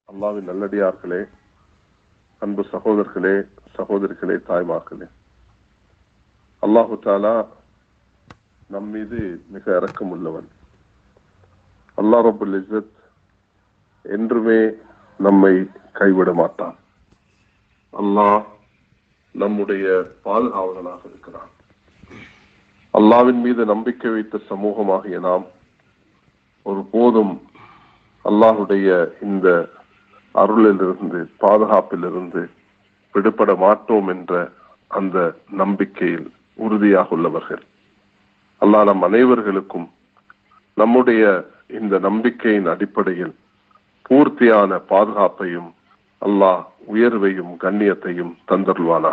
அல்லாவின் நல்லடியார்களே அன்பு சகோதரர்களே சகோதரிகளே தாய்மார்களே அல்லாஹு தாலா நம் மீது மிக இரக்கம் உள்ளவன் அல்லாஹ் ரபுல் இஸ்ஸத் என்றுமே நம்மை கைவிட மாட்டான் அல்லாஹ் நம்முடைய பாதுகாவலனாக இருக்கிறான் அல்லாவின் மீது நம்பிக்கை வைத்த சமூகமாகிய நாம் ஒரு போதும் அல்லாஹுடைய இந்த அருளிலிருந்து பாதுகாப்பிலிருந்து விடுபட மாட்டோம் என்ற அந்த நம்பிக்கையில் உறுதியாக உள்ளவர்கள் அல்லாஹ் நம் அனைவர்களுக்கும் நம்முடைய இந்த நம்பிக்கையின் அடிப்படையில் பூர்த்தியான பாதுகாப்பையும் அல்லாஹ் உயர்வையும் கண்ணியத்தையும் தந்தருள்வானா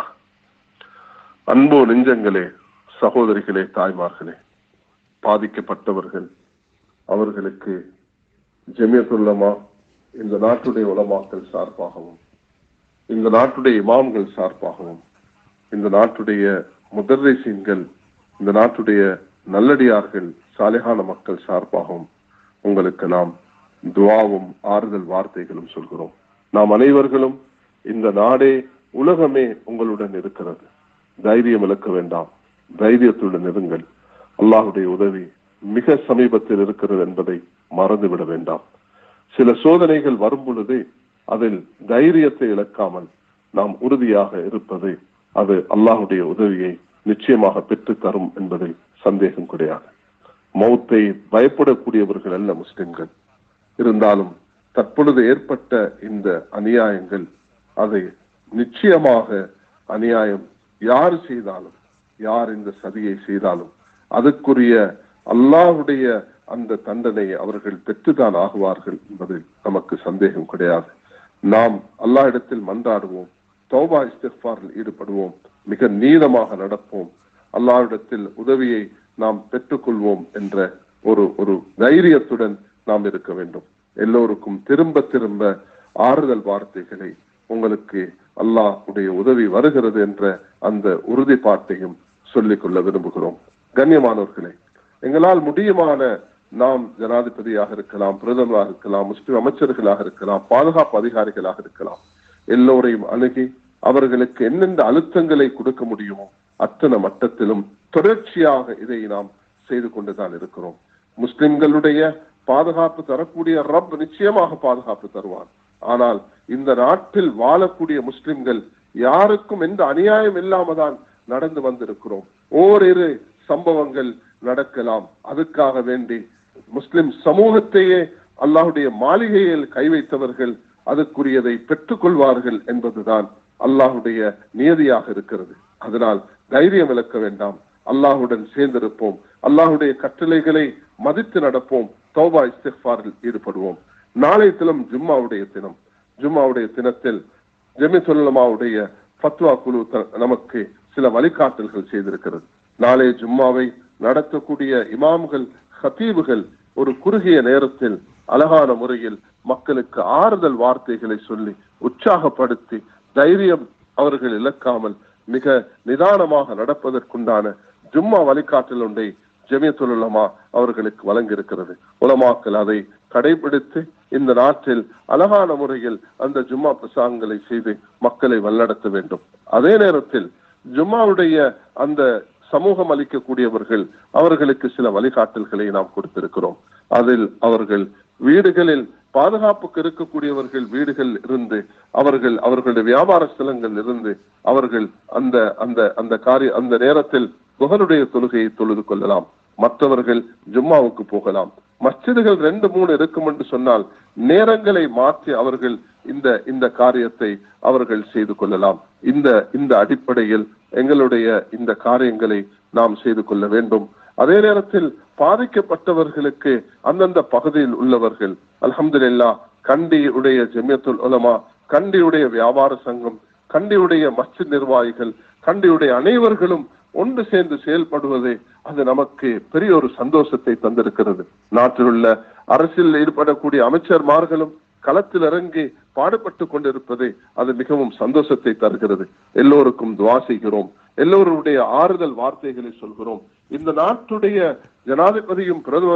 அன்போ நெஞ்சங்களே சகோதரிகளே தாய்மார்களே பாதிக்கப்பட்டவர்கள் அவர்களுக்கு ஜெமியத்துல்லமா இந்த நாட்டுடைய உலமாக்கள் சார்பாகவும் இந்த நாட்டுடைய இமாம்கள் சார்பாகவும் இந்த நாட்டுடைய முதர்ரிசீன்கள் இந்த நாட்டுடைய நல்லடியார்கள் சாலைகான மக்கள் சார்பாகவும் உங்களுக்கு நாம் துவாவும் ஆறுதல் வார்த்தைகளும் சொல்கிறோம் நாம் அனைவர்களும் இந்த நாடே உலகமே உங்களுடன் இருக்கிறது தைரியம் இழக்க வேண்டாம் தைரியத்துடன் இருங்கள் அல்லாஹுடைய உதவி மிக சமீபத்தில் இருக்கிறது என்பதை மறந்துவிட வேண்டாம் சில சோதனைகள் வரும் பொழுது அதில் தைரியத்தை இழக்காமல் நாம் உறுதியாக இருப்பது அது அல்லாஹுடைய உதவியை நிச்சயமாக பெற்று தரும் என்பதில் சந்தேகம் கிடையாது மௌத்தை பயப்படக்கூடியவர்கள் அல்ல முஸ்லிம்கள் இருந்தாலும் தற்பொழுது ஏற்பட்ட இந்த அநியாயங்கள் அதை நிச்சயமாக அநியாயம் யார் செய்தாலும் யார் இந்த சதியை செய்தாலும் அதுக்குரிய அல்லாஹுடைய அந்த தண்டனையை அவர்கள் பெற்றுதான் ஆகுவார்கள் என்பதில் நமக்கு சந்தேகம் கிடையாது நாம் அல்லாஹ் இடத்தில் மன்றாடுவோம் தௌபா இஸ்திஃபாரில் ஈடுபடுவோம் மிக நீளமாக நடப்போம் அல்லாஹ்விடத்தில் உதவியை நாம் பெற்றுக்கொள்வோம் என்ற ஒரு ஒரு தைரியத்துடன் நாம் இருக்க வேண்டும் எல்லோருக்கும் திரும்ப திரும்ப ஆறுதல் வார்த்தைகளை உங்களுக்கு அல்லாஹ்வுடைய உதவி வருகிறது என்ற அந்த உறுதிப்பாட்டையும் சொல்லிக் கொள்ள விரும்புகிறோம் கண்ணியமானவர்களே எங்களால் முடியுமான நாம் ஜனாதிபதியாக இருக்கலாம் பிரதமராக இருக்கலாம் முஸ்லிம் அமைச்சர்களாக இருக்கலாம் பாதுகாப்பு அதிகாரிகளாக இருக்கலாம் எல்லோரையும் அணுகி அவர்களுக்கு என்னென்ன அழுத்தங்களை கொடுக்க முடியுமோ அத்தனை மட்டத்திலும் தொடர்ச்சியாக இதை நாம் செய்து கொண்டுதான் இருக்கிறோம் முஸ்லிம்களுடைய பாதுகாப்பு தரக்கூடிய ரப் நிச்சயமாக பாதுகாப்பு தருவான் ஆனால் இந்த நாட்டில் வாழக்கூடிய முஸ்லிம்கள் யாருக்கும் எந்த அநியாயம் இல்லாம தான் நடந்து வந்திருக்கிறோம் ஓரிரு சம்பவங்கள் நடக்கலாம் அதுக்காக வேண்டி முஸ்லிம் சமூகத்தையே அல்லாஹுடைய மாளிகையில் கை வைத்தவர்கள் அதுக்குரியதை பெற்றுக் கொள்வார்கள் என்பதுதான் அல்லாஹுடைய நியதியாக இருக்கிறது அதனால் தைரியம் இழக்க வேண்டாம் அல்லாஹுடன் சேர்ந்திருப்போம் அல்லாஹுடைய கட்டளைகளை மதித்து நடப்போம் தௌபா இஸ்திஃபாரில் ஈடுபடுவோம் நாளை தினம் ஜும்மாவுடைய தினம் ஜும்மாவுடைய தினத்தில் ஜெமிசுல்லமாவுடைய ஃபத்வா குழு த- நமக்கு சில வழிகாட்டல்கள் செய்திருக்கிறது நாளை ஜும்மாவை நடத்தக்கூடிய இமாம்கள் ஹத்தீபுகள் ஒரு குறுகிய நேரத்தில் அழகான முறையில் மக்களுக்கு ஆறுதல் வார்த்தைகளை சொல்லி உற்சாகப்படுத்தி தைரியம் அவர்கள் இழக்காமல் மிக நிதானமாக நடப்பதற்குண்டான ஜும்மா வழிகாட்டல் ஒன்றை ஜெமியத்துலமா அவர்களுக்கு வழங்கியிருக்கிறது உலமாக்கள் அதை கடைபிடித்து இந்த நாட்டில் அழகான முறையில் அந்த ஜும்மா பிரசாங்கங்களை செய்து மக்களை வழிநடத்த வேண்டும் அதே நேரத்தில் ஜும்மாவுடைய அந்த சமூகம் அளிக்கக்கூடியவர்கள் அவர்களுக்கு சில வழிகாட்டல்களை நாம் கொடுத்திருக்கிறோம் அதில் அவர்கள் வீடுகளில் பாதுகாப்புக்கு இருக்கக்கூடியவர்கள் வீடுகள் இருந்து அவர்கள் அவர்களுடைய வியாபார ஸ்தலங்கள் இருந்து அவர்கள் அந்த அந்த அந்த காரிய அந்த நேரத்தில் புகழுடைய தொழுகையை தொழுது கொள்ளலாம் மற்றவர்கள் ஜும்மாவுக்கு போகலாம் மஸ்ஜிதுகள் ரெண்டு மூணு இருக்கும் என்று சொன்னால் நேரங்களை மாற்றி அவர்கள் இந்த இந்த காரியத்தை அவர்கள் செய்து கொள்ளலாம் இந்த இந்த அடிப்படையில் எங்களுடைய இந்த காரியங்களை நாம் செய்து கொள்ள வேண்டும் அதே நேரத்தில் பாதிக்கப்பட்டவர்களுக்கு அந்தந்த பகுதியில் உள்ளவர்கள் அல்ஹம்துலில்லா கண்டியுடைய ஜெமியத்துல் உலமா கண்டியுடைய வியாபார சங்கம் கண்டியுடைய மஸ்ஜித் நிர்வாகிகள் கண்டியுடைய அனைவர்களும் ஒன்று சேர்ந்து செயல்படுவது அது நமக்கு பெரிய ஒரு சந்தோஷத்தை தந்திருக்கிறது நாட்டில் உள்ள அரசியல் ஈடுபடக்கூடிய அமைச்சர்மார்களும் களத்தில் இறங்கி பாடுபட்டு கொண்டிருப்பது அது மிகவும் சந்தோஷத்தை தருகிறது எல்லோருக்கும் துவா செய்கிறோம் எல்லோருடைய ஆறுதல் வார்த்தைகளை சொல்கிறோம் இந்த நாட்டுடைய ஜனாதிபதியும் பிரதமரும்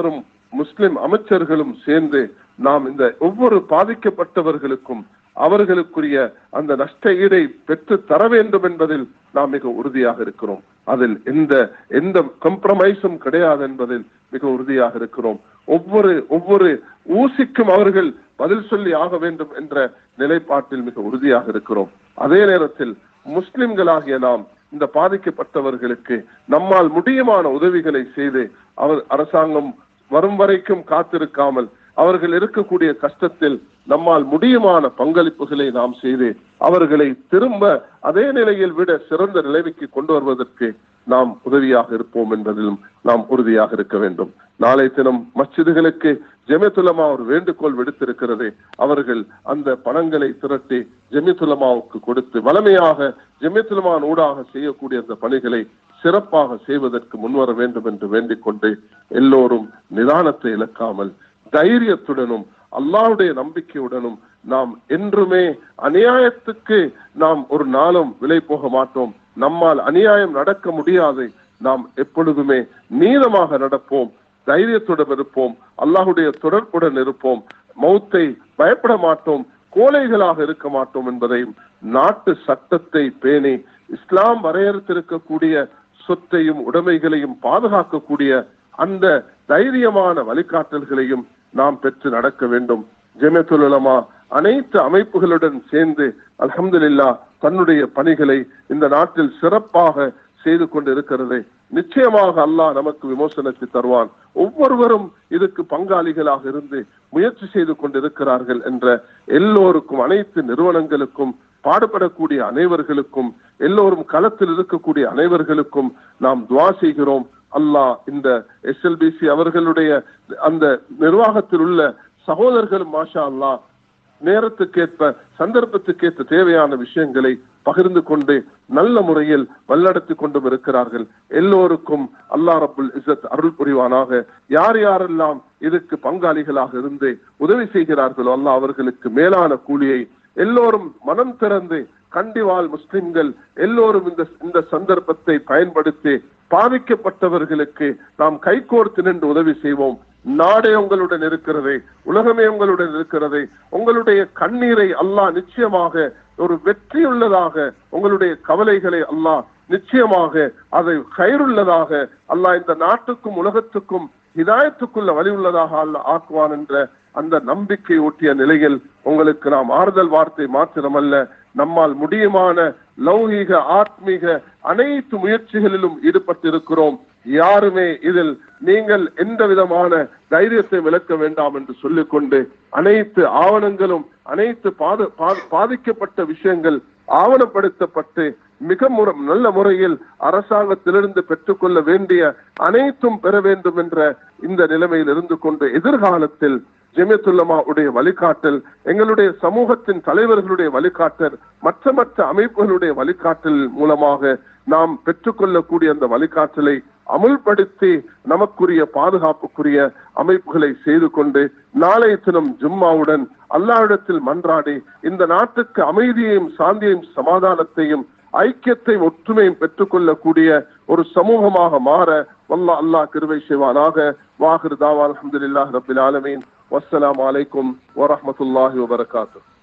முஸ்லிம் அமைச்சர்களும் சேர்ந்து நாம் இந்த ஒவ்வொரு பாதிக்கப்பட்டவர்களுக்கும் அவர்களுக்குரிய அந்த நஷ்ட ஈடை பெற்று தர வேண்டும் என்பதில் நாம் மிக உறுதியாக இருக்கிறோம் அதில் எந்த எந்த கம்ப்ரமைஸும் கிடையாது என்பதில் மிக உறுதியாக இருக்கிறோம் ஒவ்வொரு ஒவ்வொரு ஊசிக்கும் அவர்கள் பதில் சொல்லி ஆக வேண்டும் என்ற நிலைப்பாட்டில் மிக உறுதியாக இருக்கிறோம் அதே நேரத்தில் முஸ்லிம்களாகிய நாம் இந்த பாதிக்கப்பட்டவர்களுக்கு நம்மால் முடியுமான உதவிகளை செய்து அவர் அரசாங்கம் வரும் வரைக்கும் காத்திருக்காமல் அவர்கள் இருக்கக்கூடிய கஷ்டத்தில் நம்மால் முடியுமான பங்களிப்புகளை நாம் செய்து அவர்களை திரும்ப அதே நிலையில் விட சிறந்த நிலைமைக்கு கொண்டு வருவதற்கு நாம் உதவியாக இருப்போம் என்பதிலும் நாம் உறுதியாக இருக்க வேண்டும் நாளை தினம் மஸ்ஜிதுகளுக்கு ஜெமித்துலமா ஒரு வேண்டுகோள் விடுத்திருக்கிறது அவர்கள் அந்த பணங்களை திரட்டி ஜெமித்துலமாவுக்கு கொடுத்து வளமையாக ஜெமித்துலமான் ஊடாக செய்யக்கூடிய அந்த பணிகளை சிறப்பாக செய்வதற்கு முன்வர வேண்டும் என்று வேண்டிக் கொண்டு எல்லோரும் நிதானத்தை இழக்காமல் தைரியத்துடனும் அல்லாஹ்வுடைய நம்பிக்கையுடனும் நாம் என்றுமே அநியாயத்துக்கு நாம் ஒரு நாளும் விலை போக மாட்டோம் நம்மால் அநியாயம் நடக்க முடியாது நாம் எப்பொழுதுமே நீளமாக நடப்போம் தைரியத்துடன் இருப்போம் அல்லாஹுடைய தொடர்புடன் இருப்போம் மௌத்தை பயப்பட மாட்டோம் கோழைகளாக இருக்க மாட்டோம் என்பதையும் நாட்டு சட்டத்தை பேணி இஸ்லாம் வரையறுத்திருக்கக்கூடிய சொத்தையும் உடைமைகளையும் பாதுகாக்கக்கூடிய அந்த தைரியமான வழிகாட்டல்களையும் நாம் பெற்று நடக்க வேண்டும் ஜெமியத்துல் உலமா அனைத்து அமைப்புகளுடன் சேர்ந்து அல்ஹம்துலில்லா தன்னுடைய பணிகளை இந்த நாட்டில் சிறப்பாக செய்து கொண்டிருக்கிறது நிச்சயமாக அல்லாஹ் நமக்கு விமோசனத்தை தருவான் ஒவ்வொருவரும் இதுக்கு பங்காளிகளாக இருந்து முயற்சி செய்து கொண்டிருக்கிறார்கள் என்ற எல்லோருக்கும் அனைத்து நிறுவனங்களுக்கும் பாடுபடக்கூடிய அனைவர்களுக்கும் எல்லோரும் களத்தில் இருக்கக்கூடிய அனைவர்களுக்கும் நாம் துவா செய்கிறோம் அல்லாஹ் இந்த எஸ்எல்பிசி அவர்களுடைய அந்த நிர்வாகத்தில் உள்ள சகோதரர்களும் மாஷா அல்லாஹ் நேரத்துக்கேற்ப சந்தர்ப்பத்துக்கேற்ற தேவையான விஷயங்களை பகிர்ந்து கொண்டு நல்ல முறையில் வல்லடத்தி கொண்டும் இருக்கிறார்கள் எல்லோருக்கும் அல்லா ரபுல் இசத் அருள் புரிவானாக யார் யாரெல்லாம் இதுக்கு பங்காளிகளாக இருந்து உதவி செய்கிறார்களோ அல்லாஹ் அவர்களுக்கு மேலான கூலியை எல்லோரும் மனம் திறந்து கண்டிவால் முஸ்லிம்கள் எல்லோரும் இந்த இந்த சந்தர்ப்பத்தை பயன்படுத்தி பாதிக்கப்பட்டவர்களுக்கு நாம் கைகோர்த்து நின்று உதவி செய்வோம் நாடே உங்களுடன் இருக்கிறது உலகமே உங்களுடன் இருக்கிறது உங்களுடைய கண்ணீரை அல்லாஹ் நிச்சயமாக ஒரு வெற்றியுள்ளதாக உங்களுடைய கவலைகளை அல்லாஹ் நிச்சயமாக அதை கயிறுள்ளதாக அல்லாஹ் இந்த நாட்டுக்கும் உலகத்துக்கும் ஹிதாயத்துக்குள்ள வழி உள்ளதாக அல்லாஹ் ஆக்குவான் என்ற அந்த நம்பிக்கை ஊட்டிய நிலையில் உங்களுக்கு நாம் ஆறுதல் வார்த்தை மாத்திரமல்ல நம்மால் முடியுமான லௌகீக ஆத்மீக அனைத்து முயற்சிகளிலும் ஈடுபட்டிருக்கிறோம் யாருமே இதில் நீங்கள் எந்த விதமான தைரியத்தை விளக்க வேண்டாம் என்று சொல்லிக்கொண்டு அனைத்து ஆவணங்களும் அனைத்து பாத பா- பாதிக்கப்பட்ட விஷயங்கள் ஆவணப்படுத்தப்பட்டு மிக முற நல்ல முறையில் அரசாங்கத்திலிருந்து பெற்றுக்கொள்ள வேண்டிய அனைத்தும் பெற வேண்டும் என்ற இந்த நிலைமையில் இருந்து கொண்டு எதிர்காலத்தில் ஜெமியத்துல்லமா உடைய வழிகாட்டல் எங்களுடைய சமூகத்தின் தலைவர்களுடைய வழிகாட்டல் மற்ற மற்ற அமைப்புகளுடைய வழிகாட்டல் மூலமாக நாம் பெற்றுக்கொள்ளக்கூடிய அந்த வழிகாட்டலை அமுல்படுத்தி நமக்குரிய பாதுகாப்புக்குரிய அமைப்புகளை செய்து கொண்டு நாளைய தினம் ஜும்மாவுடன் அல்லாஹ்விடத்தில் மன்றாடி இந்த நாட்டுக்கு அமைதியையும் சாந்தியையும் சமாதானத்தையும் ஐக்கியத்தை ஒற்றுமையும் பெற்றுக்கொள்ளக்கூடிய ஒரு சமூகமாக மாற வல்ல அல்லாஹ் கிருபை செய்வானாக வாஹிர் தாவா அல்ஹம்துலில்லாஹி ரப்பில் ஆலமீன் வஸ்ஸலாமு அலைக்கும் வரஹ்மத்துல்லாஹி வபரகாத்துஹு